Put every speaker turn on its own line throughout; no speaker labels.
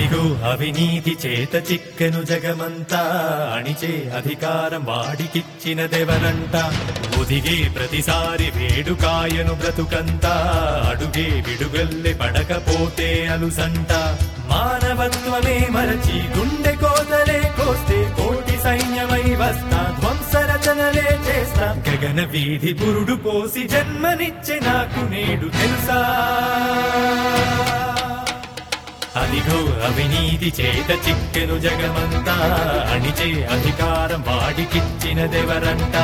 అదిగో అవినీతి చేత చిక్కెను జగమంతా అణిచే అధికారం వాడికిచ్చిన దేవరంట ఒదిగే ప్రతిసారి వేడుకాయను బ్రతుకంతా అడుగే విడుగల్లె పడకపోతే అలుసంట మానవత్వమే మరచి గుండె కోతలే కోస్తే కోటి సైన్యమై వస్తా ధ్వంసరచనలే చేస్తా గగన వీధి పురుడు పోసి జన్మనిచ్చే నాకు నేడు తెలుసా అదిగో అవినీతి చేత చిక్కెను జగమంతా అణిచే అధికారం వాడికిచ్చిన దేవరంట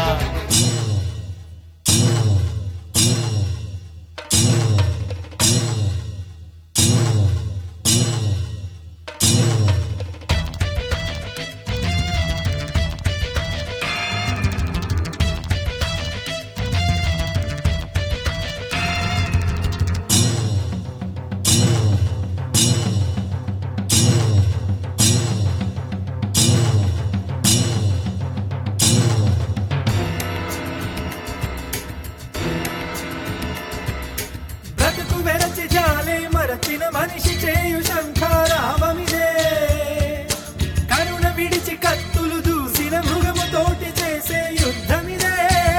బ్రతుకు వెరచి జాలే మరచిన మనిషి చేయు శంఖారావమిదే కరుణ విడిచి కత్తులు దూసిన మృగము తోటి చేసే యుద్ధమిదే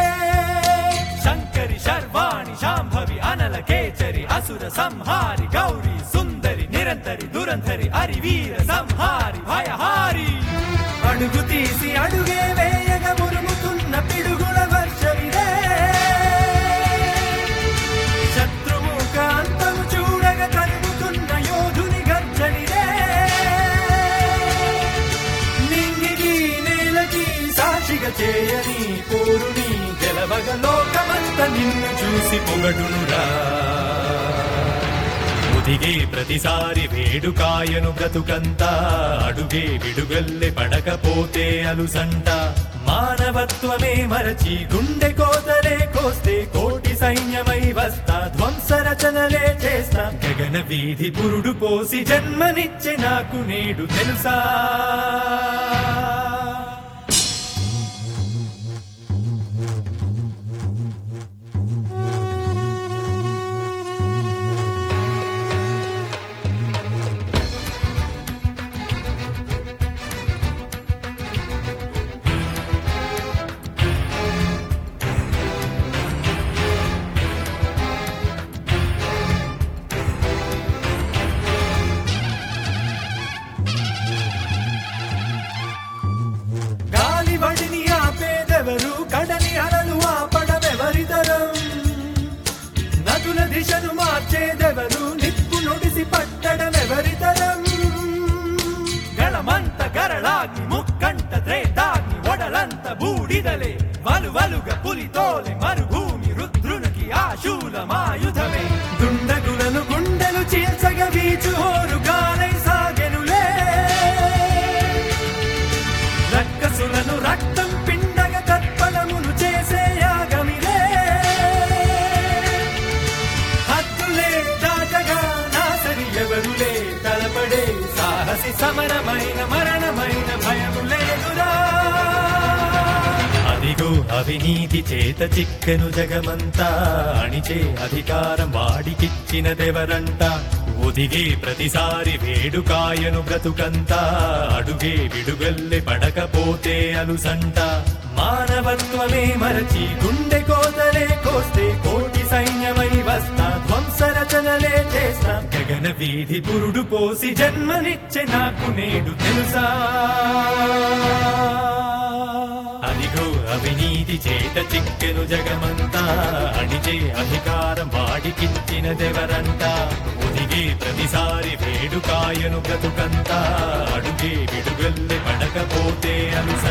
శంకరి శర్వాణి శాంభవి అనల కేచరి అసుర సంహారి గౌరీ సుందరి నిరంతరి దురంధరి హరివీర సంహారి భయహారి అడుగు తీసి అడుగే వేయగ మురుముతున్న పిడుగుల వర్షమిదే శత్రుముఖ అంతము చూడగ కలుగుతున్న యోధుని గర్జనిదే నింగికి నేలకి సాక్షిగా చేయని పోరుని గెలవగ లోకమంత నిన్ను చూసి పొగడునురా ఒదిగే ప్రతిసారి వేడుకాయను బ్రతుకంతా అడుగే విడుగల్లె పడకపోతే అలుసంట మానవత్వమే మరచి గుండె కోతలే కోస్తే కోటి సైన్యమై వస్తా ధ్వంసరచనలే చేస్తా గగన వీధి పురుడు పోసి జన్మనిచ్చే నాకు నేడు తెలుసా గాలి వడిని ఆపేదెవరు కడలి అలలు ఆపడమెవరితరం నదుల దిశను మార్చేదెవరు నిప్పు నుడిసి పట్టడమెవరితరం గళమంత గరళాగి ముక్కంట త్రేతాగి ఒడలంత బూడిదలే వలు వలుగ పులితోలే మరుభూమి రుద్రునికి ఆశూలమాయుధమే దుండగులను గుండెలు చీల్చగ వీచు హోరు గాలై సాగెనులే రక్కసులను రక్తం పిండగ తర్పణములు చేసే యాగమిలే హద్దులే దాటగా నాసరి ఎవరులే తలపడే సాహసి సమరమైన మరణమైన భయము లేదురా అదిగో అవినీతి చేత చిక్కెను జగమంతా అణిచే అధికారం వాడికిచ్చిన దేవరంట ఒదిగే ప్రతిసారి వేడుకాయను బ్రతుకంతా అడుగే విడుగల్లె పడకపోతే అలుసంట మానవత్వమే మరచి గుండె కోతలే కోస్తే కోటి సైన్యమై వస్తా ధ్వంసరచనలే చేస్తా గగన వీధి పురుడు పోసి జన్మనిచ్చే నాకు నేడు తెలుసా అదిగో అవినీతి చేత చిక్కెను జగమంతా అణిచే అధికారం వాడికిచ్చిన దేవరంట ఒదిగే ప్రతిసారి వేడుకాయను బ్రతుకంతా అడుగే విడుగల్లె పడకపోతే అలుస